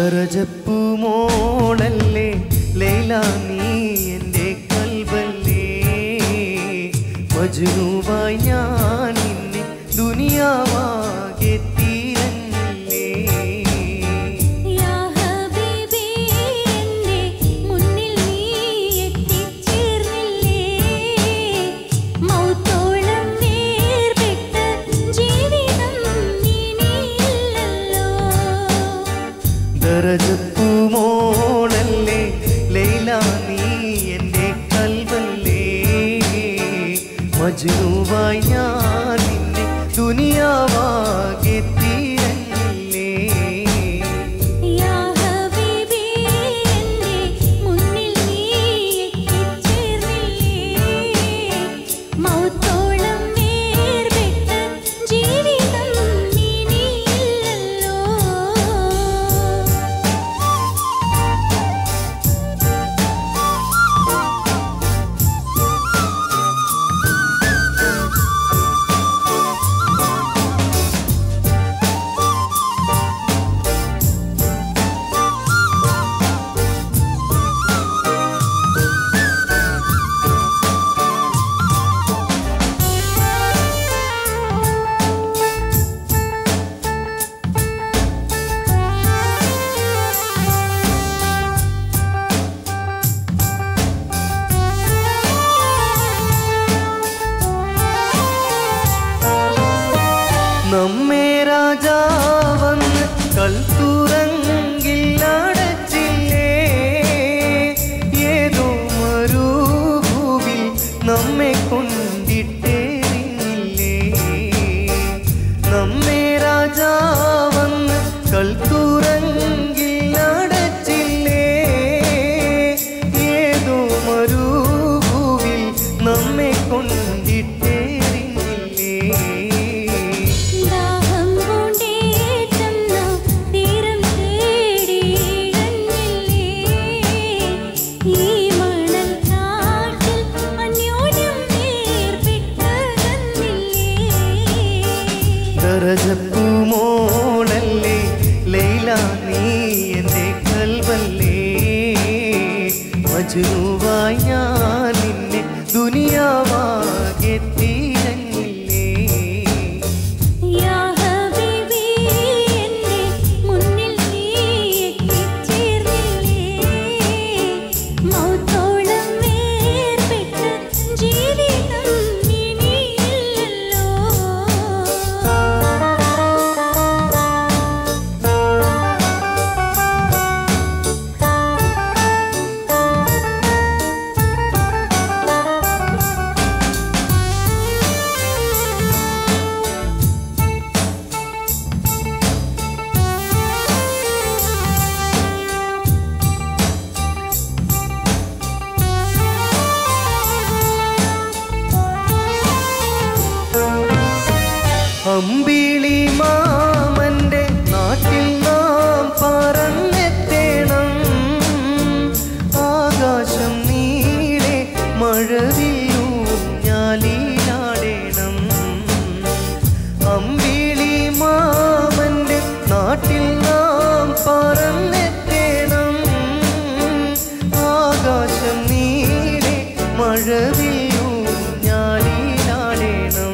ദറജപ്പൂ മോളല്ലേ ലൈല നീ എൻ്റെ കൽബല്ലേ മജ്നുവായി ഞാൻ നിന്നെ ദുനിയാവാകെ തീരങ്ങില്ലേ യാ ഹബീബി എന്റെ മുന്നിൽ നീ എത്തിച്ചേർന്നില്ലേ മൗത്തോളം നേർപെട്ട ജീവിതം ഇനിയില്ലല്ലോ ദറജപ്പൂ മോളല്ലേ ലൈല നീ എൻ്റെ കൽബല്ലേ മജ്നുവായി ഞാൻ നിന്നെ ദുനിയാവാകെ തീരങ്ങില്ലേ യാ ഹബീബി എന്റെ മുന്നിൽ നീ എത്തിച്ചേർന്നില്ലേ മൗത്തോളം നേർപെട്ട ജീവിതം ഇനിയില്ലല്ലോ നമ്മെ രാജാവന്ന് കൽത്തുറങ്കിൽ അടച്ചില്ലേ ഏതോ മരുഭൂവിൽ നമ്മെ കൊണ്ടിട്ടേറില്ലേ നമ്മെ രാജാവന്ന് കൽത്തുറങ്കിൽ അടച്ചില്ലേ ഏതോ മരുഭൂവിൽ നമ്മെ കൊണ്ടിട്ടേറില്ലേ ദാഹം പൂണ്ടേറ്റുന്ന തീരം തേടിയിഴഞ്ഞില്ലേ ഈ മണൽ കാട്ടിൽ അന്യോന്യം വേർപെട്ടകന്നില്ലേ ദറജപ്പൂ മോളല്ലേ ലൈല നീ എൻ്റെ കൽവല്ലേ മജ്നുവായി ഞാൻ നിന്നെ ദുനിയാവാകെ തീരങ്ങില്ലേ യാ ഹബീബി എന്റെ മുന്നിൽ നീ എത്തിച്ചേർന്നില്ലേ മൗത്തോളം വേർപെട്ട ജീവിതം ഇനിയില്ലല്ലോ അമ്പിളി മാമന്റെ നാട്ടിൽ നാം പറന്നെത്തേണം ആകാശം നീളെ മഴവില്ലും ഞാലിലാടേണം അമ്പിളി മാമന്റെ നാട്ടിൽ നാം പറന്നെത്തേണം ആകാശം നീളെ മഴവില്ലും ഞാലിലാടേണം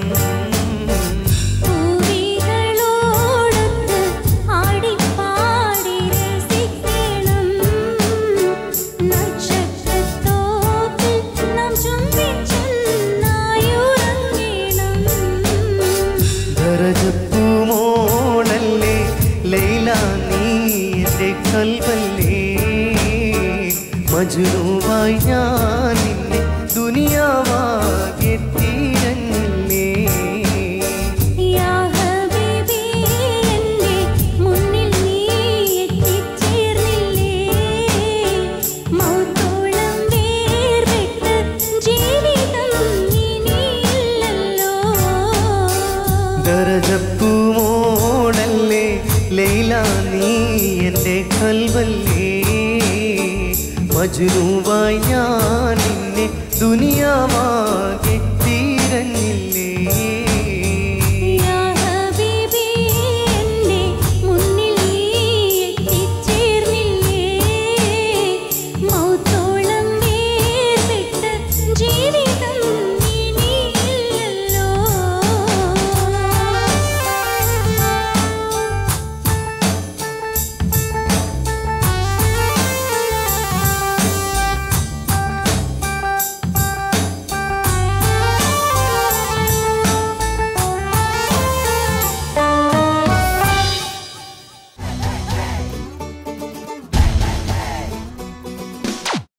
പൂവികളോടൊത്ത് ആടിപ്പാടി രസിക്കണം നക്ഷത്രത്തോപ്പിൽ നാം ചുംബിച്ചൊന്നായുറങ്ങണം ദറജപ്പൂ മോളല്ലേ ലൈല നീ എൻ്റെ കൽവല്ലേ മജ്നുവായി ഞാൻ നിന്നെ ദുനിയാവാകെ തീരങ്ങില്ലേ യാ ഹബീബി എന്റെ മുന്നിൽ നീ എത്തിച്ചേർന്നില്ലേ മൗത്തോളം വേർപെട്ട ജീവിതം ഇനിയില്ലല്ലോ ദറജപ്പൂ മോളല്ലേ ലൈല നീ എൻ്റെ കൽവല്ലേ മജ്നുവായി ഞാൻ നിന്നെ ദുനിയാവാകെ